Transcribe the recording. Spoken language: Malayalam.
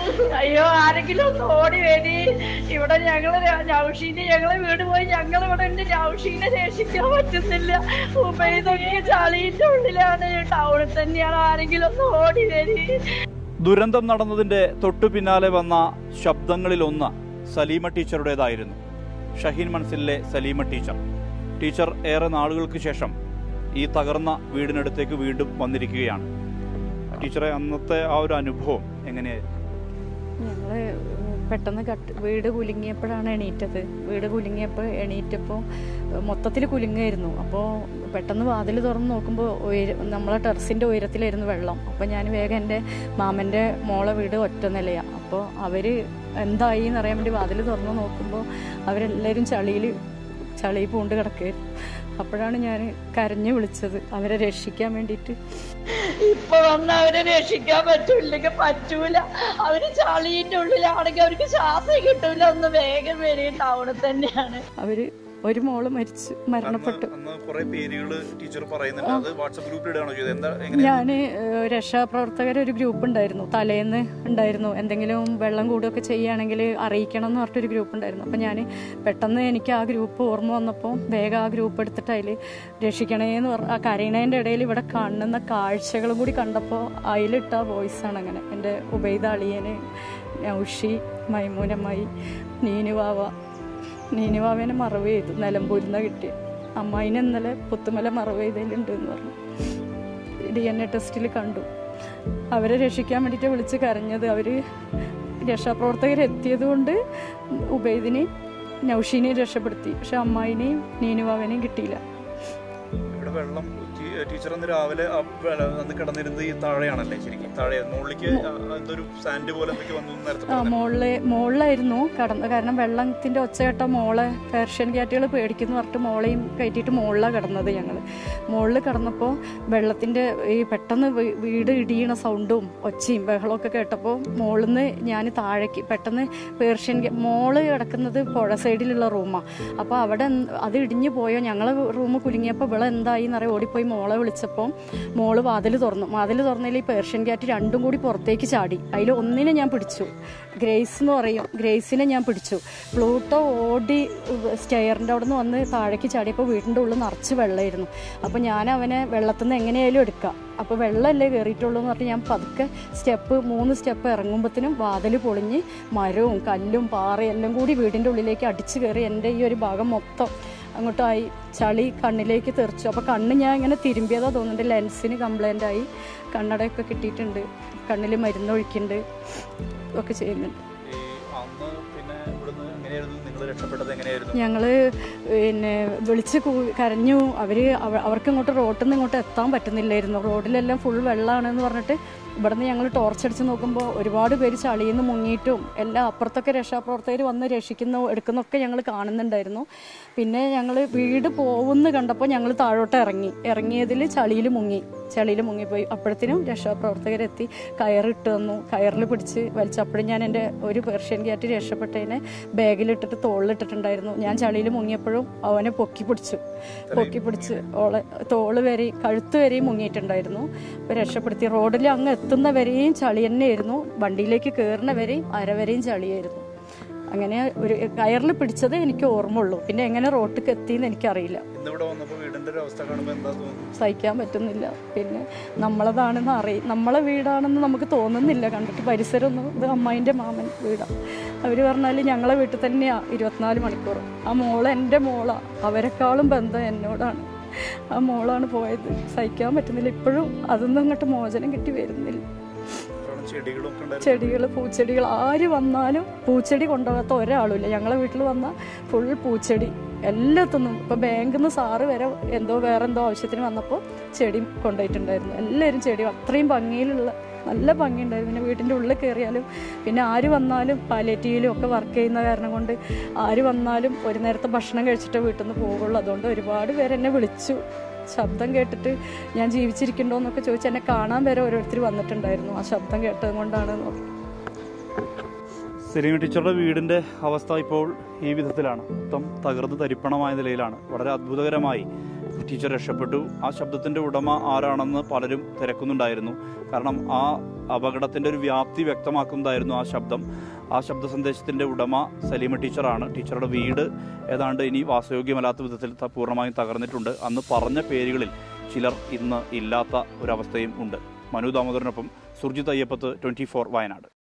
അയ്യോ ആരെങ്കിലും ഒന്ന് ഓടി വരി ഇവിടെ ഞങ്ങള് നൗഷീന് ഞങ്ങളെ വീട് പോയി ഞങ്ങൾ ഇവിടെ ഉണ്ട് നൗഷീനെ രക്ഷിക്കാൻ പറ്റുന്നില്ല ഉപയോഗിതൊക്കെ ചളിന്റെ ഉള്ളിലാണ് ടൗണിൽ തന്നെയാണ് ആരെങ്കിലും ഒന്ന് ഓടി വരി ദുരന്തം നടന്നതിന്റെ തൊട്ടു പിന്നാലെ വന്ന ശബ്ദങ്ങളിലൊന്ന് സലീമ ടീച്ചറുടേതായിരുന്നു ഷഹീൻ മൻസിലിലെ സലീമ ടീച്ചർ ടീച്ചർ ഏറെ നാളുകൾക്ക് ശേഷം ഈ തകർന്ന വീടിനടുത്തേക്ക് വീണ്ടും വന്നിരിക്കുകയാണ് ടീച്ചറെ അന്നത്തെ ആ ഒരു അനുഭവം എങ്ങനെയായിരുന്നു ഞങ്ങൾ പെട്ടെന്ന് കട്ട് വീട് കുലുങ്ങിയപ്പോഴാണ് എണീറ്റത് വീട് കുലുങ്ങിയപ്പോൾ എണീറ്റപ്പോൾ മൊത്തത്തിൽ കുലുങ്ങായിരുന്നു അപ്പോൾ പെട്ടെന്ന് വാതിൽ തുറന്ന് നോക്കുമ്പോൾ ഉയര നമ്മളെ ടെറസിൻ്റെ ഉയരത്തിലായിരുന്നു വെള്ളം അപ്പോൾ ഞാൻ വേഗം എൻ്റെ മാമൻ്റെ മോളെ വീട് ഒറ്റ നിലയാണ് അപ്പോൾ അവർ എന്തായി എന്നറിയാൻ വേണ്ടി വാതിൽ തുറന്ന് നോക്കുമ്പോൾ അവരെല്ലാവരും ചളിയിൽ ചളി പൂണ്ട് കിടക്കുകയായിരുന്നു അപ്പോഴാണ് ഞാൻ കരഞ്ഞു വിളിച്ചത് അവരെ രക്ഷിക്കാൻ വേണ്ടിയിട്ട് ഇപ്പൊ വന്ന് അവരെ രക്ഷിക്കാൻ പറ്റൂല്ലെങ്കിൽ പറ്റൂല അവര് ചളീന്റെ ഉള്ളിലാണെങ്കിൽ അവർക്ക് ശ്വാസം കിട്ടൂല ഒന്ന് വേഗം വരി ടൗണിൽ തന്നെയാണ് അവർ ഒരു മോള് മരിച്ചു മരണപ്പെട്ടു അന്ന് കുറെ പേരുകൾ ടീച്ചർ പറയുന്നുണ്ട് അത് വാട്സപ്പ് ഗ്രൂപ്പിൽ ഇടുകയാണോ ചെയ്തത് എന്താ എങ്ങനെയാ ഞാൻ രക്ഷാപ്രവർത്തകർ ഒരു ഗ്രൂപ്പ് ഉണ്ടായിരുന്നു തലേന്ന് ഉണ്ടായിരുന്നു എന്തെങ്കിലും വെള്ളം കൂടുകയൊക്കെ ചെയ്യുകയാണെങ്കിൽ അറിയിക്കണം എന്ന് പറഞ്ഞിട്ടൊരു ഗ്രൂപ്പ് ഉണ്ടായിരുന്നു അപ്പം ഞാൻ പെട്ടെന്ന് എനിക്ക് ആ ഗ്രൂപ്പ് ഓർമ്മ വന്നപ്പോൾ വേഗം ആ ഗ്രൂപ്പ് എടുത്തിട്ട് അതിൽ രക്ഷിക്കണേന്ന് പറഞ്ഞ ആ കരയണേൻ്റെ ഇടയിൽ ഇവിടെ കാണുന്ന കാഴ്ചകളും കൂടി കണ്ടപ്പോൾ അതിലിട്ട വോയിസാണ് അങ്ങനെ എൻ്റെ ഉബൈദ അളിയന് നൗഷി മൈമൂനമ്മായി നീനുവാവ നീനുവാവേനെ മറവ് ചെയ്തു നിലമ്പൂരിൽ നിന്ന് കിട്ടിയ അമ്മായിനെ ഇന്നലെ പുത്തുമല മറവ് ചെയ്തതിലുണ്ട് എന്ന് പറഞ്ഞു ഡി എൻ എ ടെസ്റ്റിൽ കണ്ടു അവരെ രക്ഷിക്കാൻ വേണ്ടിയിട്ട് വിളിച്ച് കരഞ്ഞത് അവർ രക്ഷാപ്രവർത്തകരെത്തിയത് കൊണ്ട് ഉബൈദിനെയും നൗഷീനെയും രക്ഷപ്പെടുത്തി പക്ഷെ അമ്മായിനെയും നീനുവാവനെയും കിട്ടിയില്ല ഇവിടെ വെള്ളം ടീ- ടീച്ചർ അന്ന് രാവിലെ ആ വെള്ള- അന്ന് കിടന്നിരുന്നത് ഈ താഴെയാണല്ലേ ശരിക്കും താഴെ മുകളിലേക്ക് എന്തൊരു സാൻഡ് പോലെ എന്തൊക്കെ വന്നു എന്ന് നേരത്തെ ആ പറഞ്ഞു മോളിലെ മോളിലായിരുന്നു കടന്ന് കാരണം വെള്ളത്തിന്റെ ഒച്ച കേട്ട മോളെ പേർഷ്യൻ ക്യാറ്റുകൾ പേടിക്കുന്നു പറഞ്ഞിട്ട് മോളെയും കയറ്റിയിട്ട് മോളിലാണ് കിടന്നത് ഞങ്ങൾ മുകളിൽ കിടന്നപ്പോൾ വെള്ളത്തിന്റെ ഈ പെട്ടെന്ന് വീ- വീട് ഇടിയണ സൗണ്ടും ഒച്ചയും ബഹളമൊക്കെ കേട്ടപ്പോൾ മോളിൽ നിന്ന് ഞാൻ താഴേക്ക് പെട്ടെന്ന് പേർഷ്യൻ ക്യാ- മോള് കിടക്കുന്നത് പുഴ സൈഡിലുള്ള റൂമാണ് അപ്പോൾ അവിടെ എന്ത്- അത് ഇടിഞ്ഞു പോയോ ഞങ്ങൾ റൂം കുലുങ്ങിയപ്പോൾ ഇവിടെ എന്തായി എന്നറിയാം ഓടിപ്പോയി മോളെ വിളിച്ചപ്പോൾ മോള് വാതിൽ തുറന്നു വാതിൽ തുറന്നതിൽ ഈ പേർഷ്യൻ ക്യാറ്റ് രണ്ടും കൂടി പുറത്തേക്ക് ചാടി അതിൽ ഒന്നിനെ ഞാൻ പിടിച്ചു ഗ്രേസ് എന്ന് പറയും ഗ്രേസിനെ ഞാൻ പിടിച്ചു പ്ലൂട്ടോ ഓടി സ്റ്റെയറിൻ്റെ അവിടെ നിന്ന് വന്ന് താഴേക്ക് ചാടിയപ്പോൾ വീടിൻ്റെ ഉള്ളിൽ നിറച്ച് വെള്ളമായിരുന്നു അപ്പോൾ ഞാൻ അവനെ വെള്ളത്തിൽ നിന്ന് എങ്ങനെയായാലും എടുക്കാം അപ്പോൾ വെള്ളമല്ലേ കയറിയിട്ടുള്ളൂ എന്ന് പറഞ്ഞ് ഞാൻ പതുക്കെ സ്റ്റെപ്പ് മൂന്ന് സ്റ്റെപ്പ് ഇറങ്ങുമ്പോഴത്തേനും വാതിൽ പൊളിഞ്ഞ് മരവും കല്ലും പാറയും എല്ലാം കൂടി വീടിൻ്റെ ഉള്ളിലേക്ക് അടിച്ചു കയറി എൻ്റെ ഈ ഒരു ഭാഗം മൊത്തം അങ്ങോട്ടായി ചളി കണ്ണിലേക്ക് തെറിച്ചു അപ്പോൾ കണ്ണ് ഞാൻ ഇങ്ങനെ തിരുമ്പിയതാ തോന്നുന്നുണ്ട് ലെൻസിന് കംപ്ലൈൻ്റ് ആയി കണ്ണടയൊക്കെ കിട്ടിയിട്ടുണ്ട് കണ്ണിൽ മരുന്നൊഴിക്കുന്നുണ്ട് ഒക്കെ ചെയ്യുന്നുണ്ട് ഈ അന്ന് പിന്നെ ഇവിടുന്ന് എങ്ങനെയായിരുന്നു നിങ്ങൾ രക്ഷപ്പെട്ടത് എങ്ങനെയായിരുന്നു ഞങ്ങൾ പിന്നെ വിളിച്ച് കൂ- കരഞ്ഞു അവർ അവർക്ക് ഇങ്ങോട്ട് റോട്ടിൽ നിന്ന് ഇങ്ങോട്ട് എത്താൻ പറ്റുന്നില്ലായിരുന്നു റോഡിലെല്ലാം ഫുൾ വെള്ളമാണെന്ന് പറഞ്ഞിട്ട് ഇവിടുന്ന് ഞങ്ങൾ ടോർച്ചടിച്ച് നോക്കുമ്പോൾ ഒരുപാട് പേര് ചളിയിൽ നിന്ന് മുങ്ങിയിട്ടും എല്ലാം അപ്പുറത്തൊക്കെ രക്ഷാപ്രവർത്തകർ വന്ന് രക്ഷിക്കുന്ന എടുക്കുന്നൊക്കെ ഞങ്ങൾ കാണുന്നുണ്ടായിരുന്നു പിന്നെ ഞങ്ങൾ വീട് പോകുമെന്ന് കണ്ടപ്പോൾ ഞങ്ങൾ താഴോട്ട് ഇറങ്ങി ഇറങ്ങിയതിൽ ചളിയിൽ മുങ്ങി ചളിയിൽ മുങ്ങിപ്പോയി അപ്പോഴത്തേനും രക്ഷാപ്രവർത്തകരെത്തി കയറിട്ട് തന്നു കയറിൽ പിടിച്ച് വലിച്ചപ്പോഴും ഞാൻ എൻ്റെ ഒരു പേർഷ്യൻ ക്യാറ്റ് രക്ഷപ്പെട്ടതിനെ ബാഗിലിട്ടിട്ട് തോളിലിട്ടിട്ടുണ്ടായിരുന്നു ഞാൻ ചളിയിൽ മുങ്ങിയപ്പോഴും അവനെ പൊക്കി പിടിച്ചു പൊക്കി പിടിച്ച് ഓളെ തോള് വരെയും കഴുത്ത് വരെയും മുങ്ങിയിട്ടുണ്ടായിരുന്നു അപ്പോൾ രക്ഷപ്പെടുത്തി റോഡിൽ അങ്ങ് എത്തുന്ന വരെയും ചളി തന്നെയായിരുന്നു വണ്ടിയിലേക്ക് കയറുന്ന വരെയും അരവരെയും ചളിയായിരുന്നു അങ്ങനെ ഒരു കയറിൽ പിടിച്ചതേ എനിക്ക് ഓർമ്മയുള്ളൂ പിന്നെ എങ്ങനെ റോട്ടിൽ എത്തിയെന്ന് എനിക്കറിയില്ല ഇന്നിവിടെ വന്നപ്പോൾ വീടിന്റെ ഒരു അവസ്ഥ കാണുമ്പോൾ എന്താ തോന്നുന്നു സഹിക്കാൻ പറ്റുന്നില്ല പിന്നെ നമ്മളതാണെന്ന് അറിയും നമ്മളെ വീടാണെന്ന് നമുക്ക് തോന്നുന്നില്ല കണ്ടിട്ട് പരിസരമൊന്നും ഇത് അമ്മായിൻ്റെ മാമൻ വീടാണ് അവർ പറഞ്ഞാൽ ഞങ്ങളെ വീട്ടിൽ തന്നെയാണ് ഇരുപത്തിനാല് മണിക്കൂർ ആ മോള് എൻ്റെ മോളാണ് അവരെക്കാളും ബന്ധം എന്നോടാണ് ആ മോളാണ് പോയത് സഹിക്കാൻ പറ്റുന്നില്ല ഇപ്പോഴും അതൊന്നും അങ്ങോട്ട് മോചനം കിട്ടി വരുന്നില്ല ധാരാളം ചെടികളൊക്കെ ഉണ്ടായിരുന്നു ചെടികൾ പൂച്ചെടികൾ ആര് വന്നാലും പൂച്ചെടി കൊണ്ടുപോകാത്ത ഒരാളുമില്ല ഞങ്ങളെ വീട്ടിൽ വന്ന ഫുൾ പൂച്ചെടി എല്ലാത്തുനിന്നും ഇപ്പം ബാങ്കിൽ നിന്ന് സാറ് വരെ എന്തോ വേറെ എന്തോ ആവശ്യത്തിന് വന്നപ്പോൾ ചെടി കൊണ്ടുപോയിട്ടുണ്ടായിരുന്നു എല്ലാവരും ചെടി അത്രയും ഭംഗിയിലുള്ള നല്ല ഭംഗിയുണ്ടായിരുന്നു പിന്നെ വീട്ടിൻ്റെ ഉള്ളിൽ കയറിയാലും പിന്നെ ആര് വന്നാലും പാലേറ്റീവിലും ഒക്കെ വർക്ക് ചെയ്യുന്ന കാരണം കൊണ്ട് ആര് വന്നാലും ഒരു നേരത്തെ ഭക്ഷണം കഴിച്ചിട്ടേ വീട്ടിൽ നിന്ന് പോകുള്ളൂ അതുകൊണ്ട് ഒരുപാട് പേര് എന്നെ വിളിച്ചു ശബ്ദം കേട്ടിട്ട് ഞാൻ ജീവിച്ചിരിക്കണ്ടോ എന്നൊക്കെ ചോദിച്ച് എന്നെ കാണാൻ വരെ ഓരോരുത്തർ വന്നിട്ടുണ്ടായിരുന്നു ആ ശബ്ദം കേട്ടത് കൊണ്ടാണ് എന്ന് പറഞ്ഞു. സെലീമ ടീച്ചറുടെ വീടിന്റെ അവസ്ഥ ഇപ്പോൾ ഈ വിധത്തിലാണ് മൊത്തം തകർന്ന് തരിപ്പണമായ നിലയിലാണ് വളരെ അത്ഭുതകരമായി ടീച്ചർ രക്ഷപ്പെട്ടു ആ ശബ്ദത്തിൻ്റെ ഉടമ ആരാണെന്ന് പലരും തിരക്കുന്നുണ്ടായിരുന്നു കാരണം ആ അപകടത്തിൻ്റെ ഒരു വ്യാപ്തി വ്യക്തമാക്കുന്നതായിരുന്നു ആ ശബ്ദം ആ ശബ്ദ സന്ദേശത്തിൻ്റെ ഉടമ സലീമ ടീച്ചറാണ് ടീച്ചറുടെ വീട് ഏതാണ്ട് ഇനി വാസയോഗ്യമല്ലാത്ത വിധത്തിൽ ത- പൂർണ്ണമായും തകർന്നിട്ടുണ്ട് അന്ന് പറഞ്ഞ പേരുകളിൽ ചിലർ ഇന്ന് ഇല്ലാത്ത ഒരവസ്ഥയും ഉണ്ട് മനു ദാമോദരനൊപ്പം സുർജിത് അയ്യപ്പത്ത് ട്വൻറ്റി ഫോർ വയനാട്